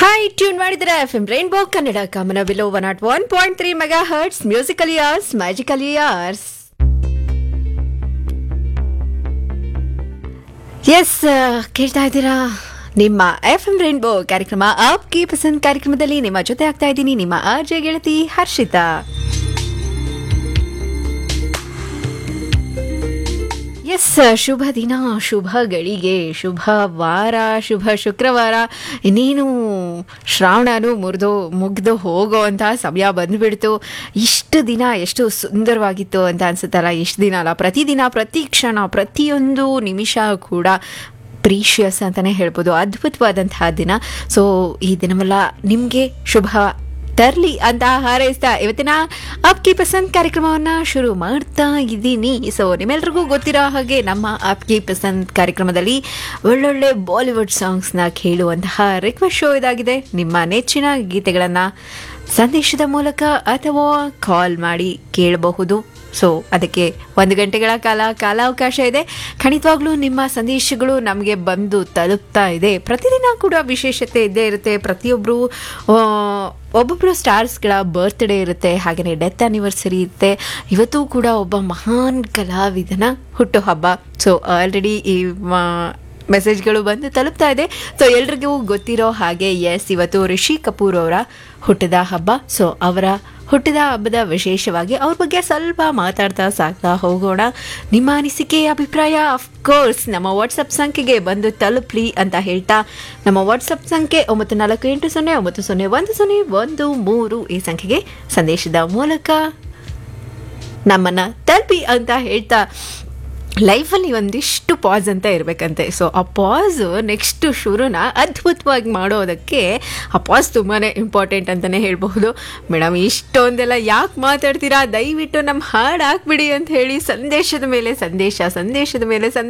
hi tune ಮಾಡಿದ್ರೆ F M rainbow Kannada ಕಮನ ಬಿಲೋ one not one point three megahertz musical years magical years yes ಕೇಳ್ತಾ ಇದ್ದೀರಾ ನಿಮ್ಮ ಎಫ್ ಎಂ ರೈನ್ಬೋ ಕಾರ್ಯಕ್ರಮ ಆಪ್ ಕಿ ಪಸಂದ್ ಕಾರ್ಯಕ್ರಮದಲ್ಲಿ ನಿಮ್ಮ ಜೊತೆ ಆಗ್ತಾ ಇದ್ದೀನಿ ನಿಮ್ಮ ಆರ್ಜೆ ಗೆಳತಿ ಹರ್ಷಿತಾ ಎಸ್ ಶುಭ ದಿನ ಶುಭ ಗಳಿಗೆ ಶುಭ ವಾರ ಶುಭ ಶುಕ್ರವಾರ ಇನ್ನೇನು ಶ್ರಾವಣನು ಮುರಿದು ಮುಗ್ದು ಹೋಗೋವಂಥ ಸಮಯ ಬಂದುಬಿಡ್ತು ಇಷ್ಟು ದಿನ ಎಷ್ಟು ಸುಂದರವಾಗಿತ್ತು ಅಂತ ಅನ್ಸುತ್ತಲ್ಲ ಇಷ್ಟು ದಿನ ಅಲ್ಲ ಪ್ರತಿದಿನ ಪ್ರತಿ ಕ್ಷಣ ಪ್ರತಿಯೊಂದು ನಿಮಿಷ ಕೂಡ ಪ್ರೀಷಿಯಸ್ ಅಂತಲೇ ಹೇಳ್ಬೋದು ಅದ್ಭುತವಾದಂತಹ ದಿನ ಸೊ ಈ ದಿನವೆಲ್ಲ ನಿಮಗೆ ಶುಭ ತರ್ಲಿ ಅಂತ ಹಾರೈಸ್ತಾ ಇವತ್ತಿನ ಆಪ್ಕಿ ಪಸಂದ್ ಕಾರ್ಯಕ್ರಮವನ್ನ ಶುರು ಮಾಡ್ತಾ ಇದ್ದೀನಿ ಸೊ ನಿಮ್ಮೆಲ್ರಿಗೂ ಗೊತ್ತಿರೋ ಹಾಗೆ ನಮ್ಮ ಆಪ್ಕಿ ಪಸಂದ್ ಕಾರ್ಯಕ್ರಮದಲ್ಲಿ ಒಳ್ಳೊಳ್ಳೆ ಬಾಲಿವುಡ್ ಸಾಂಗ್ಸ್ನ ಕೇಳುವಂತಹ ರಿಕ್ವೆಸ್ಟ್ ಶೋ ಇದಾಗಿದೆ ನಿಮ್ಮ ನೆಚ್ಚಿನ ಗೀತೆಗಳನ್ನು ಸಂದೇಶದ ಮೂಲಕ ಅಥವಾ ಕಾಲ್ ಮಾಡಿ ಕೇಳಬಹುದು ಸೊ ಅದಕ್ಕೆ ಒಂದು ಗಂಟೆಗಳ ಕಾಲ ಕಾಲಾವಕಾಶ ಇದೆ ಖಂಡಿತವಾಗ್ಲೂ ನಿಮ್ಮ ಸಂದೇಶಗಳು ನಮಗೆ ಬಂದು ತಲುಪ್ತಾ ಇದೆ ಪ್ರತಿದಿನ ಕೂಡ ವಿಶೇಷತೆ ಇದ್ದೇ ಇರುತ್ತೆ ಪ್ರತಿಯೊಬ್ಬರು ಒಬ್ಬೊಬ್ಬರು ಸ್ಟಾರ್ಸ್ಗಳ ಬರ್ತ್ಡೇ ಇರುತ್ತೆ ಹಾಗೆಯೇ ಡೆತ್ ಆ್ಯನಿವರ್ಸರಿ ಇರುತ್ತೆ ಇವತ್ತು ಕೂಡ ಒಬ್ಬ ಮಹಾನ್ ಕಲಾವಿದನ ಹುಟ್ಟುಹಬ್ಬ ಸೊ ಆಲ್ರೆಡಿ ಈ ಮೆಸೇಜ್ಗಳು ಬಂದು ತಲುಪ್ತಾ ಇದೆ ಸೊ ಎಲ್ರಿಗೂ ಗೊತ್ತಿರೋ ಹಾಗೆ ಎಸ್ ಇವತ್ತು ರಿಷಿ ಕಪೂರ್ ಅವರ ಹುಟ್ಟಿದ ಹಬ್ಬ ಸೊ ಅವರ ಹುಟ್ಟಿದ ಹಬ್ಬದ ವಿಶೇಷವಾಗಿ ಅವ್ರ ಬಗ್ಗೆ ಸ್ವಲ್ಪ ಮಾತಾಡ್ತಾ ಸಾಕ್ತಾ ಹೋಗೋಣ ನಿಮ್ಮ ಅನಿಸಿಕೆ ಅಭಿಪ್ರಾಯ ಅಫ್ಕೋರ್ಸ್ ನಮ್ಮ ವಾಟ್ಸಪ್ ಸಂಖ್ಯೆಗೆ ಬಂದು ತಲುಪ್ಲಿ ಅಂತ ಹೇಳ್ತಾ ನಮ್ಮ ವಾಟ್ಸಪ್ ಸಂಖ್ಯೆ ಒಂಬತ್ತು ನಾಲ್ಕು ಎಂಟು ಸೊನ್ನೆ ಒಂಬತ್ತು ಸೊನ್ನೆ ಒಂದು ಸೊನ್ನೆ ಒಂದು ಮೂರು ಈ ಸಂಖ್ಯೆಗೆ ಸಂದೇಶದ ಮೂಲಕ ನಮ್ಮನ್ನು ತಲುಪಿ ಅಂತ ಹೇಳ್ತಾ ಲೈಫಲ್ಲಿ ಒಂದಿಷ್ಟು ಪಾಸ್ ಅಂತ ಇರಬೇಕಂತೆ ಸೊ ಆ ಪಾಸು ನೆಕ್ಸ್ಟ್ ಶುರುನ ಅದ್ಭುತವಾಗಿ ಮಾಡೋದಕ್ಕೆ ಆ ಪಾಸ್ ತುಂಬಾ ಇಂಪಾರ್ಟೆಂಟ್ ಅಂತಲೇ ಹೇಳ್ಬಹುದು ಮೇಡಮ್ ಇಷ್ಟೊಂದೆಲ್ಲ ಯಾಕೆ ಮಾತಾಡ್ತೀರಾ ದಯವಿಟ್ಟು ನಮ್ಮ ಹಾಡು ಹಾಕ್ಬಿಡಿ ಅಂತ ಹೇಳಿ ಸಂದೇಶದ ಮೇಲೆ ಸಂದೇಶ ಸಂದೇಶದ ಮೇಲೆ ಸಂದೇಶ